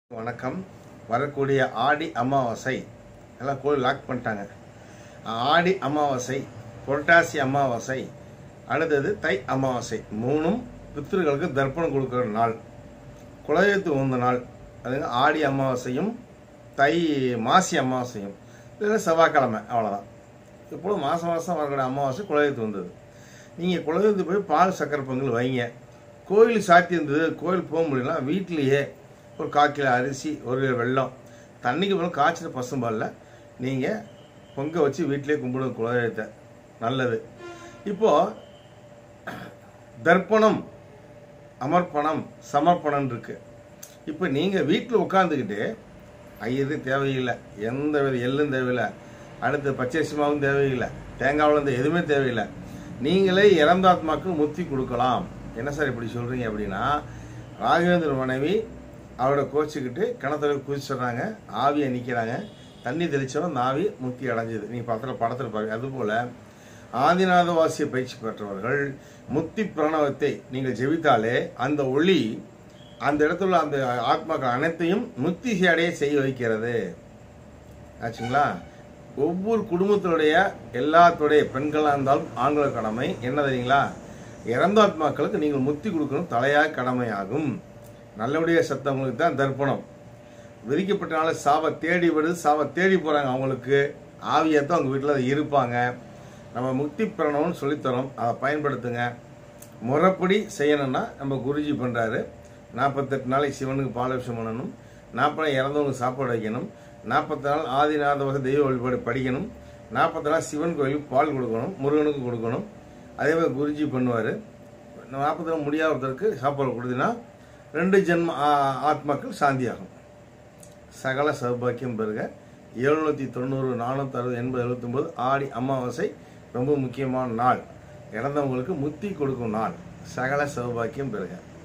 வணக்கம் வரக்கூடிய ஆடி அமாவாசை எல்லாம் கோயில் லாக் பண்ணிட்டாங்க ஆடி அமாவாசை புரட்டாசி அமாவாசை அடுத்தது தை அமாவாசை மூணும் பித்திருக்களுக்கு தர்ப்பணம் கொடுக்குற நாள் குலதெய்வத்து உந்த நாள் அதுங்க ஆடி அமாவாசையும் தை மாசி அமாவாசையும் இது செவ்வாய்க்கிழமை அவ்வளோதான் இப்போது மாதம் மாதம் வரக்கூடிய அமாவாசை குலதெய்வத்து வந்தது நீங்கள் குலதெய்வத்து போய் பால் சக்கரை பொங்கல் வைங்க கோயில் சாத்தி இருந்தது கோயில் போக முடியலனா வீட்டிலேயே ஒரு கால் கிலோ அரிசி ஒரு கிலோ வெல்லம் தண்ணிக்கு போல காய்ச்சின பசும்பாலில் நீங்கள் பொங்க வச்சு வீட்டிலே கும்பிடுங்க குலதெய்வத்தை நல்லது இப்போது தர்ப்பணம் அமர்ப்பணம் சமர்ப்பணம் இருக்கு இப்போ நீங்கள் வீட்டில் உட்காந்துக்கிட்டு ஐயரு தேவையில்லை எந்த வித எள்ளும் தேவையில்லை அடுத்து பச்சரிசி மாவும் தேவையில்லை தேங்காய் உளுந்து எதுவுமே தேவையில்லை நீங்களே இறந்த ஆத்மாக்கு முத்தி கொடுக்கலாம் என்ன சார் இப்படி சொல்கிறீங்க அப்படின்னா ராகவேந்திர மனைவி அவரோட கோச்சிக்கிட்டு கிணத்துல குதிச்சிடுறாங்க ஆவியை நிற்கிறாங்க தண்ணி தெளிச்சவன் அந்த ஆவி முக்தி அடைஞ்சது நீங்கள் படத்தில் படத்தில் பாருங்க அதுபோல் ஆதிநாதவாசிய பயிற்சி பெற்றவர்கள் முக்தி பிரணவத்தை நீங்கள் ஜெபித்தாலே அந்த ஒளி அந்த இடத்துல உள்ள அந்த ஆத்மாக்கள் அனைத்தையும் முக்தி அடைய செய்ய வைக்கிறது ஆச்சுங்களா ஒவ்வொரு குடும்பத்தினுடைய எல்லாத்துடைய பெண்களாக இருந்தாலும் ஆண்கள கடமை என்ன தெரியுங்களா இறந்த ஆத்மாக்களுக்கு நீங்கள் முக்தி கொடுக்கணும் தலையாக கடமையாகும் நல்லபடியாக சத்தவங்களுக்கு தான் தர்ப்பணம் விதிக்கப்பட்டனால சாவை தேடி வருது சாவை தேடி போகிறாங்க அவங்களுக்கு ஆவியத்தான் அவங்க வீட்டில் இருப்பாங்க நம்ம முக்தி பெறணும்னு சொல்லித்தரோம் அதை பயன்படுத்துங்க முறைப்படி செய்யணும்னா நம்ம குருஜி பண்ணுறாரு நாற்பத்தெட்டு நாளைக்கு சிவனுக்கு பாலாபிஷம் பண்ணணும் நாற்பது நாள் இறந்தவங்களுக்கு சாப்பாடு வைக்கணும் நாற்பத்தி நாள் ஆதிநாதவச தெய்வ வழிபாடு படிக்கணும் நாற்பத்தி நாள் சிவன் கோயிலுக்கு பால் கொடுக்கணும் முருகனுக்கு கொடுக்கணும் அதே மாதிரி குருஜி பண்ணுவார் நாற்பத்தி நாள் முடியாதவருக்கு சாப்பாடு கொடுத்தீங்கன்னா ரெண்டு ஜென்ம ஆ- ஆத்மாக்கள் சாந்தியாகும் சகல சௌபாக்கியம் பெறுக எழுநூற்றி தொண்ணூறு நானூற்றி அறுபது எண்பது எழுபத்தொம்போது ஆடி அமாவாசை ரொம்ப முக்கியமான நாள் இறந்தவங்களுக்கு முத்தி கொடுக்கும் நாள் சகல சௌபாக்கியம் பெறுக